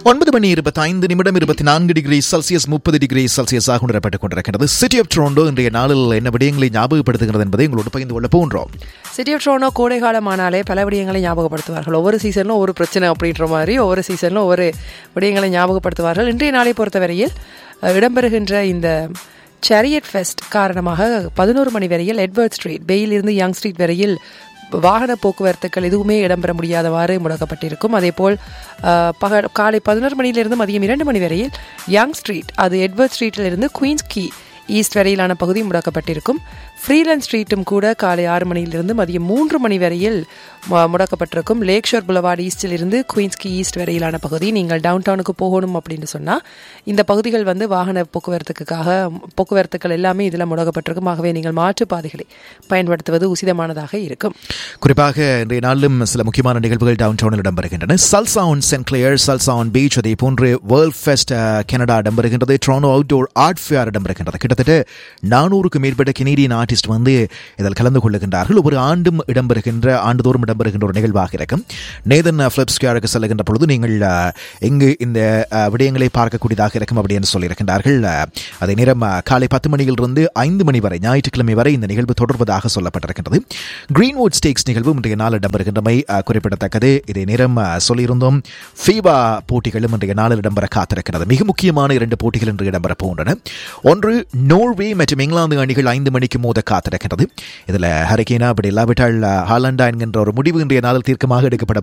ஒன்பது மணி இருபத்தி ஐந்து நிமிடம் இருபத்தி நான்கு டிகிரி செல்சியஸ் முப்பது டிகிரி செல்சியஸாக உணரப்பட்டுக் கொண்டிருக்கிறது சிட்டி ஆஃப் டொரண்டோ இன்றைய நாளில் என்ன விடயங்களை ஞாபகப்படுத்துகிறது என்பதை உங்களோடு பகிர்ந்து கொள்ள போன்றோம் சிட்டி ஆஃப் ட்ரோனோ கோடை காலமானாலே பல விடயங்களை ஞாபகப்படுத்துவார்கள் ஒவ்வொரு சீசனிலும் ஒவ்வொரு பிரச்சனை அப்படின்ற மாதிரி ஒவ்வொரு சீசனிலும் ஒவ்வொரு விடயங்களை ஞாபகப்படுத்துவார்கள் இன்றைய நாளை பொறுத்தவரையில் அஹ், இடம்பெறுகின்ற இந்த சேரியட் ஃபெஸ்ட் காரணமாக பதினோரு மணி வரையில் எட்வர்ட் ஸ்ட்ரீட் பெயிலிருந்து யங் ஸ்ட்ரீட் வரையில் வாகன போக்குவரத்துக்கள் எதுவுமே இடம்பெற முடியாதவாறு முடக்கப்பட்டிருக்கும் அதேபோல் அஹ், பக காலை பதினோரு மணியிலிருந்து மதியம் இரண்டு மணி வரையில் யங் ஸ்ட்ரீட் அது எட்வர்ட் ஸ்ட்ரீட்டிலிருந்து குயின்ஸ் கீ ஈஸ்ட் வரையிலான பகுதி முடக்கப்பட்டிருக்கும் ஃப்ரீலண்ட் ஸ்ட்ரீட்டும் கூட காலை ஆறு மணியிலிருந்து மதியம் மூன்று மணி வரையில் மு- முடக்கப்பட்டிருக்கும் லேக் ஷோர் புலவார்டு ஈஸ்டில் இருந்து குயின்ஸ்கி ஈஸ்ட் வரையிலான பகுதி நீங்கள் டவுன் டவுனுக்கு போகணும் அப்படின்னு சொன்னால் இந்த பகுதிகள் வந்து வாகன போக்குவரத்துக்காக போக்குவரத்துக்கள் எல்லாமே இதில் முடக்கப்பட்டிருக்கும் ஆகவே நீங்கள் மாற்று பாதைகளை பயன்படுத்துவது உசிதமானதாக இருக்கும் குறிப்பாக இன்றைய நாளிலும் சில முக்கியமான நிகழ்வுகள் டவுன் டவுனில் இடம்பெறுகின்றன salsa on Saint Clair salsa on beach அதே போன்று வேர்ல்ட் ஃபெஸ்ட் கனடா இடம்பெறுகின்றது ட்ரோனோ அவுட்டோர் ஆர்ட் ஃபேர் இடம்பெறுகின்றது கிட்டத்தட்ட நானூறுக்கும் மேற்பட்ட கெனடியன் ஆர்டிஸ்ட் வந்து இதில் கலந்து கொள்ளுகின்றார்கள் ஒவ்வொரு ஆண்டும் இடம்பெறுகின்ற ஆண்டுதோறும் இடம்பெறுகின்ற ஒரு நிகழ்வாக இருக்கும் நேதன் ஃபிலிப்ஸ் கேருக்கு செல்லுகின்ற பொழுது நீங்கள் அஹ், எங்கு இந்த அஹ், விடயங்களை பார்க்கக்கூடியதாக இருக்கும் அப்படின்னு சொல்லியிருக்கின்றார்கள் அஹ், அதே நேரம் அஹ், காலை பத்து மணியிலிருந்து ஐந்து மணி வரை ஞாயிற்றுக்கிழமை வரை இந்த நிகழ்வு தொடர்வதாக சொல்லப்பட்டிருக்கின்றது கிரீன்வுட் ஸ்டேக்ஸ் நிகழ்வு இன்றைய நாள் இடம்பெறுகின்றமை அஹ், குறிப்பிடத்தக்கது இதே நேரம் அஹ், சொல்லியிருந்தோம் ஃபீபா போட்டிகளும் இன்றைய நாளில் இடம்பெற காத்திருக்கிறது மிக முக்கியமான இரண்டு போட்டிகள் இன்று இடம்பெற போகின்றன ஒன்று நோர்வே மற்றும் இங்கிலாந்து அணிகள் ஐந்து மணிக்கு மோத காத்திருக்கிறது இதில் ஹரிகேனா அப்படி இல்லாவிட்டால் அஹ், ஹாலண்டா என்கின்ற ஒரு முடிவு இன்றைய நாளில் தீர்க்கமாக எடுக்கப்பட